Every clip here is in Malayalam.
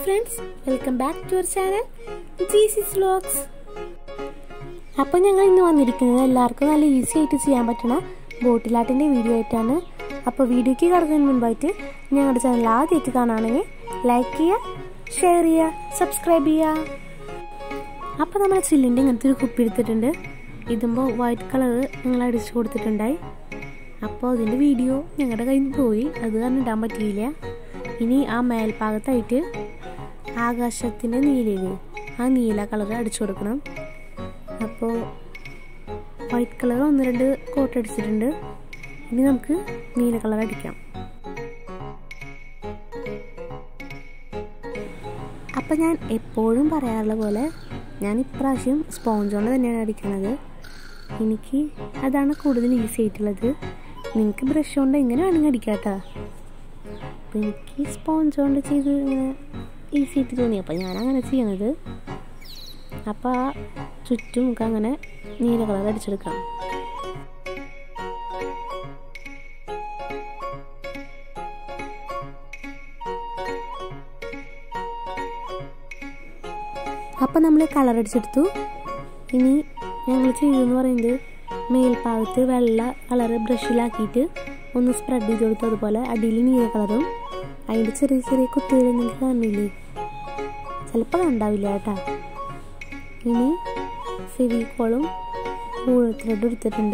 friends welcome back to our channel Jeesis vlogs അപ്പോൾ ഞങ്ങൾ ഇന്ന് വന്നിരിക്കുന്നത് എല്ലാവർക്കും നല്ല ഈസി ആയിട്ട് ചെയ്യാൻ പറ്റുന്ന ബോട്ടിലാട്ടിൻ്റെ വീഡിയോ ആയിട്ടാണ് അപ്പോൾ വീഡിയോയ്ക്ക് കടക്കുന്നതിന് മുൻപായിട്ട് ഞങ്ങളുടെ ചാനൽ ആദ്യമായിട്ട് കാണുകയാണെങ്കിൽ ലൈക്ക് ചെയ്യുക ഷെയർ ചെയ്യുക സബ്സ്ക്രൈബ് ചെയ്യുക അപ്പോൾ നമ്മൾ ചില്ലിൻ്റെ ഇങ്ങനത്തെ ഒരു കുപ്പി എടുത്തിട്ടുണ്ട് ഇതുമ്പോൾ വൈറ്റ് കളർ നിങ്ങൾ അടിച്ചു കൊടുത്തിട്ടുണ്ടായി അപ്പോൾ അതിൻ്റെ വീഡിയോ ഞങ്ങളുടെ കയ്യിൽ നിന്ന് പോയി അത് കാരണം ഇടാൻ പറ്റിയില്ല ഇനി ആ മേൽഭാഗത്തായിട്ട് ആകാശത്തിൻ്റെ നീലയില്ലേ ആ നീല കളർ അടിച്ചു കൊടുക്കണം അപ്പോൾ വൈറ്റ് കളർ ഒന്ന് രണ്ട് കോട്ട് അടിച്ചിട്ടുണ്ട് ഇനി നമുക്ക് നീല കളർ അടിക്കാം അപ്പം ഞാൻ എപ്പോഴും പറയാറുള്ള പോലെ ഞാൻ ഇപ്രാവശ്യം സ്പോഞ്ച് കൊണ്ട് തന്നെയാണ് അടിക്കുന്നത് എനിക്ക് അതാണ് കൂടുതൽ ഈസി ആയിട്ടുള്ളത് നിങ്ങൾക്ക് ബ്രഷ് കൊണ്ട് എങ്ങനെ വേണമെങ്കിൽ അടിക്കാം കേട്ടോ അപ്പം എനിക്ക് സ്പോഞ്ച് കൊണ്ട് ചെയ്ത് ഇങ്ങനെ ഈസി ആയിട്ട് തോന്നി അപ്പോൾ ഞാൻ അങ്ങനെ ചെയ്യണത് അപ്പോൾ ആ ചുറ്റും നമുക്ക് അങ്ങനെ നീല കളർ അടിച്ചെടുക്കാം അപ്പം നമ്മൾ കളർ അടിച്ചെടുത്തു ഇനി ഞങ്ങൾ ചെയ്തെന്ന് പറയുന്നത് മേൽഭാഗത്ത് വെള്ള കളർ ബ്രഷിലാക്കിയിട്ട് ഒന്ന് സ്പ്രെഡ് ചെയ്ത് കൊടുത്തു അതുപോലെ അടിയിൽ നീല കളറും അതിൻ്റെ ചെറിയ ചെറിയ കുത്തുകൾ നിങ്ങൾക്ക് കാണില്ലേ ചിലപ്പോൾ കണ്ടാവില്ല കേട്ടാ ഇനി ഫെവിക്കോളും കൂഴ ത്രെഡ് എടുത്തിട്ടുണ്ട്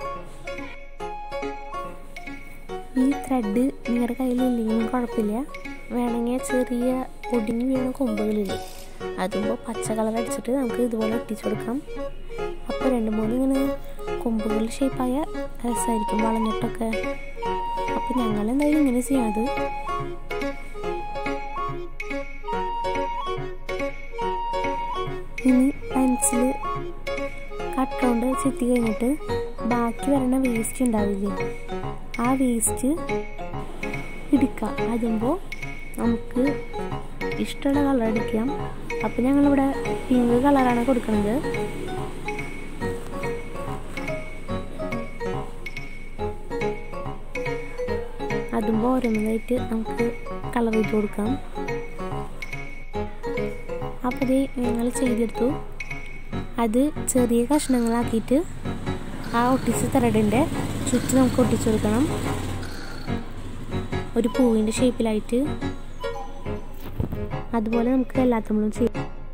ഈ ത്രെഡ് നിങ്ങളുടെ കയ്യിലില്ലെങ്കിലും കുഴപ്പമില്ല വേണമെങ്കിൽ ചെറിയ ഒടിഞ്ഞു വീണ കൊമ്പുകളില്ലേ അതുമ്പോൾ പച്ച കളർ അടിച്ചിട്ട് നമുക്ക് ഇതുപോലെ ഒട്ടിച്ചു കൊടുക്കാം അപ്പോൾ രണ്ട് മൂന്ന് ഇങ്ങനെ കൊമ്പുകൾ ഷേപ്പായ രസമായിരിക്കും വളഞ്ഞിട്ടൊക്കെ അപ്പോൾ ഞങ്ങൾ എന്തായാലും ഇങ്ങനെ ചെയ്യണത് ഇനി പെൻസിൽ കട്ടൗണ്ട് ചെത്തി കഴിഞ്ഞിട്ട് ബാക്കി വരുന്ന വേസ്റ്റ് ഉണ്ടാവില്ലേ ആ വേസ്റ്റ് എടുക്കാം അതുമ്പോൾ നമുക്ക് ഇഷ്ടമുള്ള കളർ അടിക്കാം അപ്പം ഞങ്ങളിവിടെ പിങ്ക് കളറാണ് കൊടുക്കുന്നത് അതുമ്പോൾ ഓരോന്നായിട്ട് നമുക്ക് കളർ ചെയ്ത് കൊടുക്കാം അപ്പോൾ ഇത് ഞങ്ങൾ ചെയ്തെടുത്തു അത് ചെറിയ കഷ്ണങ്ങളാക്കിയിട്ട് ആ ഒട്ടിച്ച ത്രെഡിൻ്റെ ചുറ്റും നമുക്ക് ഒട്ടിച്ചു കൊടുക്കണം ഒരു പൂവിൻ്റെ ഷേപ്പിലായിട്ട് അതുപോലെ നമുക്ക് എല്ലാത്തമ്മളും ചെയ്യാം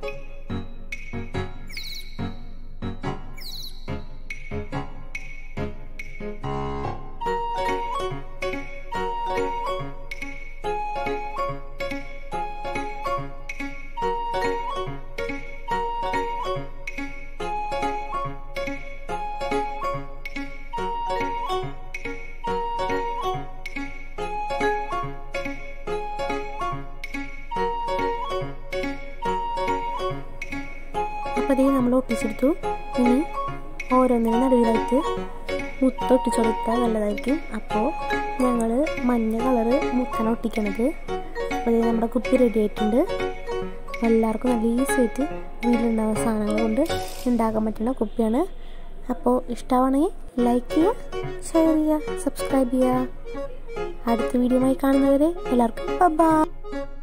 അപ്പോൾ അതേ നമ്മൾ ഒട്ടിച്ചെടുത്തു ഇനി ഓരോന്നിനും നടുവിലായിട്ട് മുത്ത ഒട്ടിച്ചു കൊടുത്താൽ നല്ലതായിരിക്കും അപ്പോൾ ഞങ്ങൾ മഞ്ഞ കളറ് മുത്താണ് ഒട്ടിക്കണത് അപ്പോൾ അതേ നമ്മുടെ കുപ്പി റെഡി ആയിട്ടുണ്ട് എല്ലാവർക്കും നല്ല ഈസി ആയിട്ട് വീട്ടിലുണ്ടാകുന്ന സാധനങ്ങൾ കൊണ്ട് ഉണ്ടാക്കാൻ പറ്റുന്ന കുപ്പിയാണ് അപ്പോൾ ഇഷ്ടമാണെങ്കിൽ ലൈക്ക് ചെയ്യുക ഷെയർ ചെയ്യുക സബ്സ്ക്രൈബ് ചെയ്യുക അടുത്ത വീഡിയോ ആയി കാണുന്നവരെ എല്ലാവർക്കും ബൈ